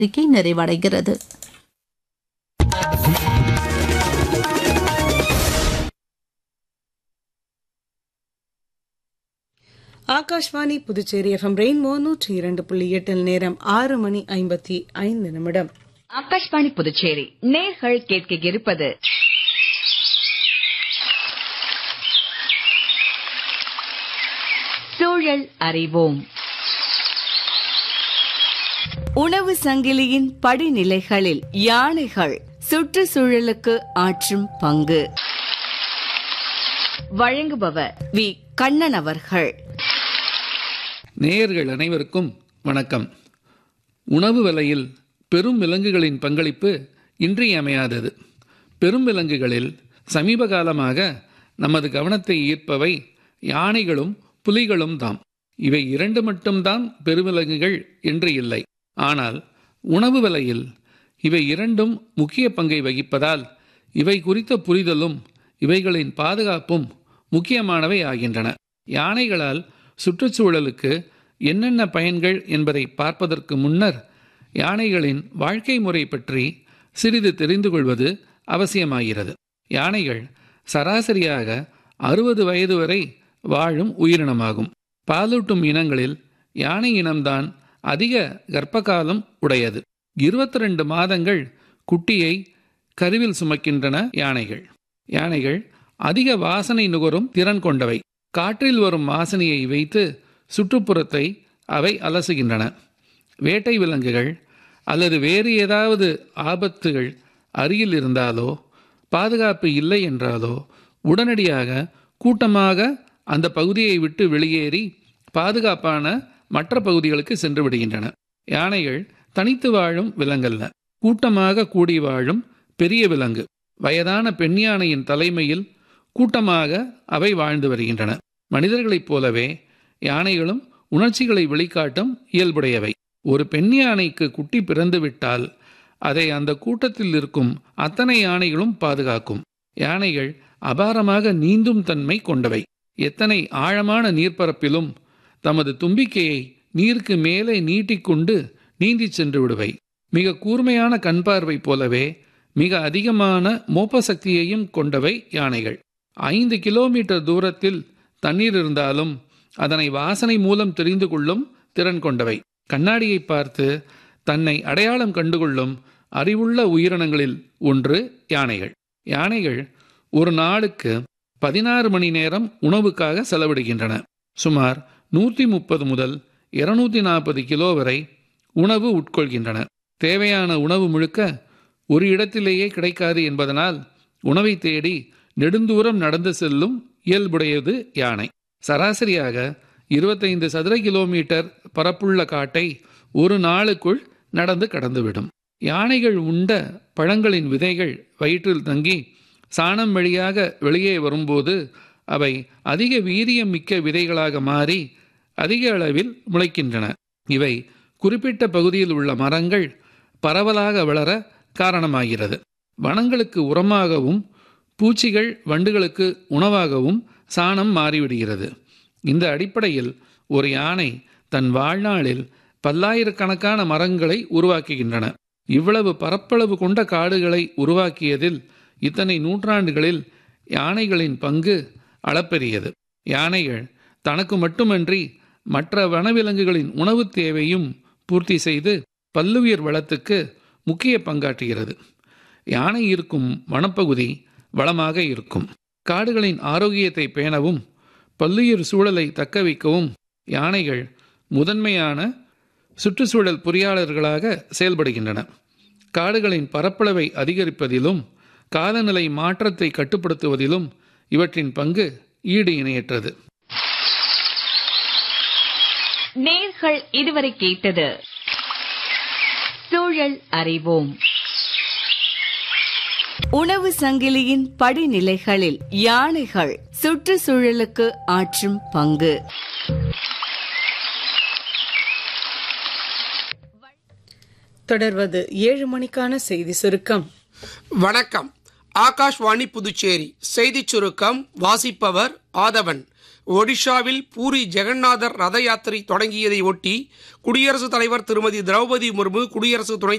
அறிக்கை நிறைவடைகிறது Akashvani Puducherry FM rainbow நூற்றி இரண்டு புள்ளி எட்டில் நேரம் ஆறு மணி ஐம்பத்தி ஐந்து நிமிடம் ஆகாஷ்வாணி புதுச்சேரி நேர்கள் கேட்க இருப்பது சூழல் அறிவோம் உணவு சங்கிலியின் படிநிலைகளில் யானைகள் சுற்றுச்சூழலுக்கு ஆற்றும் பங்கு வழங்குபவர் வி கண்ணன் அவர்கள் நேயர்கள் அனைவருக்கும் வணக்கம் உணவு விலையில் பெரும் விலங்குகளின் பங்களிப்பு இன்றியமையாதது பெரும் விலங்குகளில் சமீப காலமாக நமது கவனத்தை ஈர்ப்பவை யானைகளும் புலிகளும் தாம் இவை இரண்டு மட்டும்தான் பெருவிலங்குகள் என்று இல்லை ஆனால் உணவு விலையில் இவை இரண்டும் முக்கிய பங்கை வகிப்பதால் இவை குறித்த புரிதலும் இவைகளின் பாதுகாப்பும் முக்கியமானவை ஆகின்றன யானைகளால் சுற்றுச்சூழலுக்கு என்னென்ன பயன்கள் என்பதை பார்ப்பதற்கு முன்னர் யானைகளின் வாழ்க்கை முறை பற்றி சிறிது தெரிந்து கொள்வது அவசியமாகிறது யானைகள் சராசரியாக அறுபது வயது வரை வாழும் உயிரினமாகும் பாலூட்டும் இனங்களில் யானை இனம்தான் அதிக கர்ப்பகாலம் உடையது இருபத்தி ரெண்டு மாதங்கள் குட்டியை கருவில் சுமக்கின்றன யானைகள் யானைகள் அதிக வாசனை நுகரும் திறன் கொண்டவை காற்றில் வரும் வாசனையை வைத்து சுற்றுப்புறத்தை அவை அலசுகின்றன வேட்டை விலங்குகள் அல்லது வேறு ஏதாவது ஆபத்துகள் அருகில் இருந்தாலோ பாதுகாப்பு இல்லை என்றாலோ உடனடியாக கூட்டமாக அந்த பகுதியை விட்டு வெளியேறி பாதுகாப்பான மற்ற பகுதிகளுக்கு சென்று விடுகின்றன யானைகள் தனித்து வாழும் விலங்கல்ல கூட்டமாக கூடி வாழும் பெரிய விலங்கு வயதான பெண் யானையின் தலைமையில் கூட்டமாக அவை வாழ்ந்து வருகின்றன மனிதர்களைப் போலவே யானைகளும் உணர்ச்சிகளை வெளிக்காட்டும் இயல்புடையவை ஒரு பெண் யானைக்கு குட்டி பிறந்துவிட்டால் அதை அந்த கூட்டத்தில் இருக்கும் அத்தனை யானைகளும் பாதுகாக்கும் யானைகள் அபாரமாக நீந்தும் தன்மை கொண்டவை எத்தனை ஆழமான நீர்ப்பரப்பிலும் தமது தும்பிக்கையை நீருக்கு மேலே நீட்டிக்கொண்டு நீந்தி சென்று விடுவை மிக கூர்மையான கண்பார்வை போலவே மிக அதிகமான மோப்ப சக்தியையும் கொண்டவை யானைகள் ஐந்து கிலோமீட்டர் தூரத்தில் தண்ணீர் இருந்தாலும் அதனை வாசனை மூலம் தெரிந்து கொள்ளும் திறன் கொண்டவை கண்ணாடியை பார்த்து தன்னை அடையாளம் கண்டுகொள்ளும் அறிவுள்ள உயிரினங்களில் ஒன்று யானைகள் யானைகள் ஒரு நாளுக்கு பதினாறு மணி நேரம் உணவுக்காக செலவிடுகின்றன சுமார் நூற்றி முப்பது முதல் இருநூத்தி நாற்பது கிலோ வரை உணவு உட்கொள்கின்றன தேவையான உணவு முழுக்க ஒரு இடத்திலேயே கிடைக்காது என்பதனால் உணவை தேடி நெடுந்தூரம் நடந்து செல்லும் இயல்புடையது யானை சராசரியாக இருபத்தைந்து சதுர கிலோமீட்டர் பரப்புள்ள காட்டை ஒரு நாளுக்குள் நடந்து கடந்துவிடும் யானைகள் உண்ட பழங்களின் விதைகள் வயிற்றில் தங்கி சாணம் வழியாக வெளியே வரும்போது அவை அதிக வீரியம் மிக்க விதைகளாக மாறி அதிக அளவில் முளைக்கின்றன இவை குறிப்பிட்ட பகுதியில் உள்ள மரங்கள் பரவலாக வளர காரணமாகிறது வனங்களுக்கு உரமாகவும் பூச்சிகள் வண்டுகளுக்கு உணவாகவும் சாணம் மாறிவிடுகிறது இந்த அடிப்படையில் ஒரு யானை தன் வாழ்நாளில் பல்லாயிரக்கணக்கான மரங்களை உருவாக்குகின்றன இவ்வளவு பரப்பளவு கொண்ட காடுகளை உருவாக்கியதில் இத்தனை நூற்றாண்டுகளில் யானைகளின் பங்கு அளப்பெரியது யானைகள் தனக்கு மட்டுமன்றி மற்ற வனவிலங்குகளின் உணவு தேவையும் பூர்த்தி செய்து பல்லுயிர் வளத்துக்கு முக்கிய பங்காற்றுகிறது யானை இருக்கும் வனப்பகுதி வளமாக இருக்கும் காடுகளின் ஆரோக்கியத்தை பேணவும் பல்லுயிர் சூழலை தக்க வைக்கவும் யானைகள் முதன்மையான சுற்றுச்சூழல் பொறியாளர்களாக செயல்படுகின்றன காடுகளின் பரப்பளவை அதிகரிப்பதிலும் காலநிலை மாற்றத்தை கட்டுப்படுத்துவதிலும் இவற்றின் பங்கு ஈடு இணையற்றது நேர்கள் இதுவரை கேட்டது சூழல் அறிவோம் உணவு சங்கிலியின் படிநிலைகளில் யானைகள் சுற்றுச்சூழலுக்கு ஆற்றும் பங்கு தொடர்வது ஏழு மணிக்கான செய்தி சுருக்கம் வணக்கம் ஆகாஷ்வாணி புதுச்சேரி செய்திச் சுருக்கம் வாசிப்பவர் ஆதவன் ஒடிஷாவில் பூரி ஜெகநாதர் ரத யாத்திரை தொடங்கியதை ஒட்டி குடியரசுத் தலைவர் திருமதி திரௌபதி முர்மு குடியரசு துணைத்